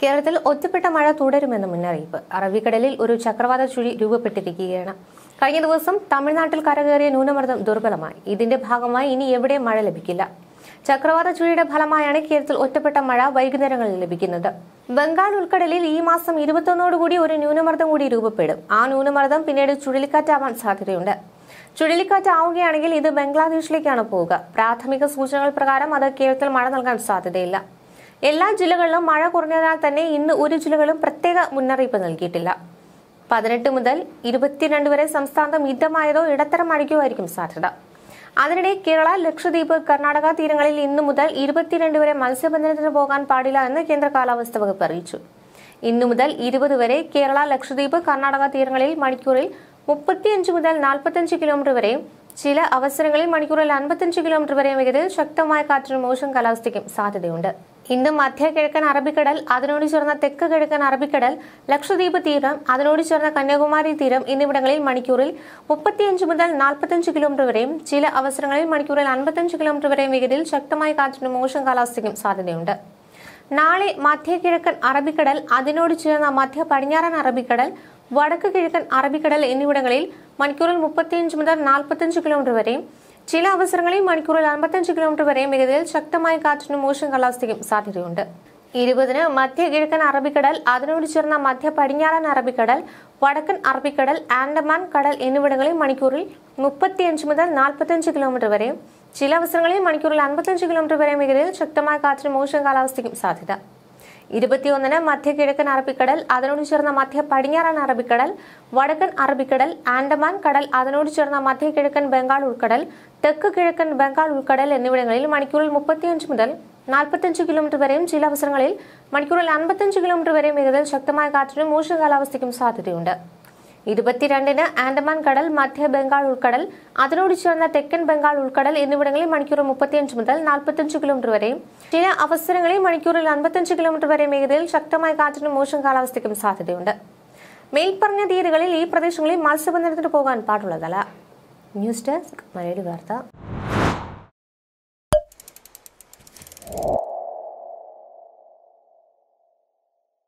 കേരളത്തിൽ ഒറ്റപ്പെട്ട മഴ തുടരുമെന്ന് മുന്നറിയിപ്പ് അറബിക്കടലിൽ ഒരു ചക്രവാത ചുഴി രൂപപ്പെട്ടിരിക്കുകയാണ് കഴിഞ്ഞ ദിവസം തമിഴ്നാട്ടിൽ കരകയറിയ ന്യൂനമർദ്ദം ദുർബലമായി ഇതിന്റെ ഭാഗമായി ഇനി എവിടെയും മഴ ലഭിക്കില്ല ചക്രവാത ചുഴിയുടെ ഫലമായാണ് കേരളത്തിൽ ഒറ്റപ്പെട്ട മഴ വൈകുന്നേരങ്ങളിൽ ലഭിക്കുന്നത് ബംഗാൾ ഉൾക്കടലിൽ ഈ മാസം ഇരുപത്തൊന്നോടുകൂടി ഒരു ന്യൂനമർദ്ദം കൂടി രൂപപ്പെടും ആ ന്യൂനമർദ്ദം പിന്നീട് ചുഴലിക്കാറ്റാവാൻ സാധ്യതയുണ്ട് ചുഴലിക്കാറ്റ് ആവുകയാണെങ്കിൽ ഇത് ബംഗ്ലാദേശിലേക്കാണ് പോവുക പ്രാഥമിക സൂചനകൾ പ്രകാരം അത് കേരളത്തിൽ മഴ നൽകാൻ സാധ്യതയില്ല എല്ലാ ജില്ലകളിലും മഴ കുറഞ്ഞതിനാൽ തന്നെ ഇന്ന് ഒരു ജില്ലകളും പ്രത്യേക മുന്നറിയിപ്പ് നൽകിയിട്ടില്ല പതിനെട്ട് മുതൽ ഇരുപത്തിരണ്ട് വരെ സംസ്ഥാനത്ത് മിതമായതോ ഇടത്തരം മഴയ്ക്കോ ആയിരിക്കും സാധ്യത അതിനിടെ കേരള ലക്ഷദ്വീപ് കർണാടക തീരങ്ങളിൽ ഇന്നു മുതൽ ഇരുപത്തിരണ്ട് വരെ മത്സ്യബന്ധനത്തിന് പോകാൻ പാടില്ല എന്ന് കേന്ദ്ര കാലാവസ്ഥാ വകുപ്പ് അറിയിച്ചു ഇന്നു മുതൽ ഇരുപത് വരെ കേരള ലക്ഷദ്വീപ് കർണാടക തീരങ്ങളിൽ മണിക്കൂറിൽ മുപ്പത്തിയഞ്ച് മുതൽ നാൽപ്പത്തഞ്ച് കിലോമീറ്റർ വരെയും ചില അവസരങ്ങളിൽ മണിക്കൂറിൽ അൻപത്തഞ്ച് കിലോമീറ്റർ വരെയും വേഗതയിൽ ശക്തമായ കാറ്റിനും മോശം കാലാവസ്ഥയ്ക്കും സാധ്യതയുണ്ട് ഇന്ന് മധ്യ കിഴക്കൻ അറബിക്കടൽ അതിനോട് ചേർന്ന തെക്ക് കിഴക്കൻ അറബിക്കടൽ ലക്ഷദ്വീപ് തീരം അതിനോട് ചേർന്ന കന്യാകുമാരി തീരം എന്നിവിടങ്ങളിൽ മണിക്കൂറിൽ മുപ്പത്തിയഞ്ച് മുതൽ നാൽപ്പത്തഞ്ച് കിലോമീറ്റർ വരെയും ചില അവസരങ്ങളിൽ മണിക്കൂറിൽ അൻപത്തഞ്ച് കിലോമീറ്റർ വരെയും വേഗതയിൽ ശക്തമായ കാറ്റിനും മോശം കാലാവസ്ഥയ്ക്കും സാധ്യതയുണ്ട് നാളെ മധ്യ കിഴക്കൻ അറബിക്കടൽ അതിനോട് ചേർന്ന മധ്യ പടിഞ്ഞാറൻ അറബിക്കടൽ വടക്ക് കിഴക്കൻ അറബിക്കടൽ എന്നിവിടങ്ങളിൽ മണിക്കൂറിൽ മുപ്പത്തിയഞ്ച് മുതൽ നാൽപ്പത്തഞ്ച് കിലോമീറ്റർ വരെയും ചില അവസരങ്ങളിൽ മണിക്കൂറിൽ അൻപത്തഞ്ച് കിലോമീറ്റർ വരെയും വേഗതയിൽ ശക്തമായ കാറ്റിനും മോശം കാലാവസ്ഥയ്ക്കും സാധ്യതയുണ്ട് ഇരുപതിന് മധ്യ കിഴക്കൻ അറബിക്കടൽ അതിനോട് ചേർന്ന മധ്യ പടിഞ്ഞാറൻ അറബിക്കടൽ വടക്കൻ അറബിക്കടൽ ആൻഡമാൻ കടൽ എന്നിവിടങ്ങളിൽ മണിക്കൂറിൽ മുപ്പത്തിയഞ്ച് മുതൽ നാൽപ്പത്തഞ്ച് കിലോമീറ്റർ വരെയും ചില അവസരങ്ങളിൽ മണിക്കൂറിൽ അൻപത്തഞ്ച് കിലോമീറ്റർ വരെയും വേഗതയിൽ ശക്തമായ കാറ്റിനും മോശം കാലാവസ്ഥയ്ക്കും സാധ്യത ഇരുപത്തിയൊന്നിന് മധ്യ കിഴക്കൻ അറബിക്കടൽ അതിനോട് ചേർന്ന മധ്യ പടിഞ്ഞാറൻ അറബിക്കടൽ വടക്കൻ അറബിക്കടൽ ആൻഡമാൻ കടൽ അതിനോട് ചേർന്ന മധ്യ കിഴക്കൻ ബംഗാൾ ഉൾക്കടൽ തെക്ക് കിഴക്കൻ ബംഗാൾ ഉൾക്കടൽ എന്നിവിടങ്ങളിൽ മണിക്കൂറിൽ മുപ്പത്തിയഞ്ച് മുതൽ നാൽപ്പത്തഞ്ച് കിലോമീറ്റർ വരെയും ചില അവസരങ്ങളിൽ മണിക്കൂറിൽ അൻപത്തഞ്ച് കിലോമീറ്റർ വരെയും വേഗതയിൽ ശക്തമായ കാറ്റിനും മോശം കാലാവസ്ഥയ്ക്കും സാധ്യതയുണ്ട് ഇരുപത്തിരണ്ടിന് ആൻഡമാൻ കടൽ മധ്യ ബംഗാൾ ഉൾക്കടൽ അതിനോട് ചേർന്ന തെക്കൻ ബംഗാൾ ഉൾക്കടൽ എന്നിവിടങ്ങളിൽ മണിക്കൂർ മുപ്പത്തിയഞ്ച് മുതൽ നാൽപ്പത്തഞ്ച് കിലോമീറ്റർ വരെയും ചില അവസരങ്ങളിൽ മണിക്കൂറിൽ അൻപത്തഞ്ച് കിലോമീറ്റർ വരെ വേഗതയിൽ ശക്തമായ കാറ്റിനും മോശം കാലാവസ്ഥയ്ക്കും സാധ്യതയുണ്ട് മേൽപ്പറഞ്ഞ തീയതികളിൽ ഈ പ്രദേശങ്ങളിൽ മത്സ്യബന്ധനത്തിന് പോകാൻ പാടുള്ളതല്ല ന്യൂസ് ഡെസ്ക് മലയാളി വാർത്ത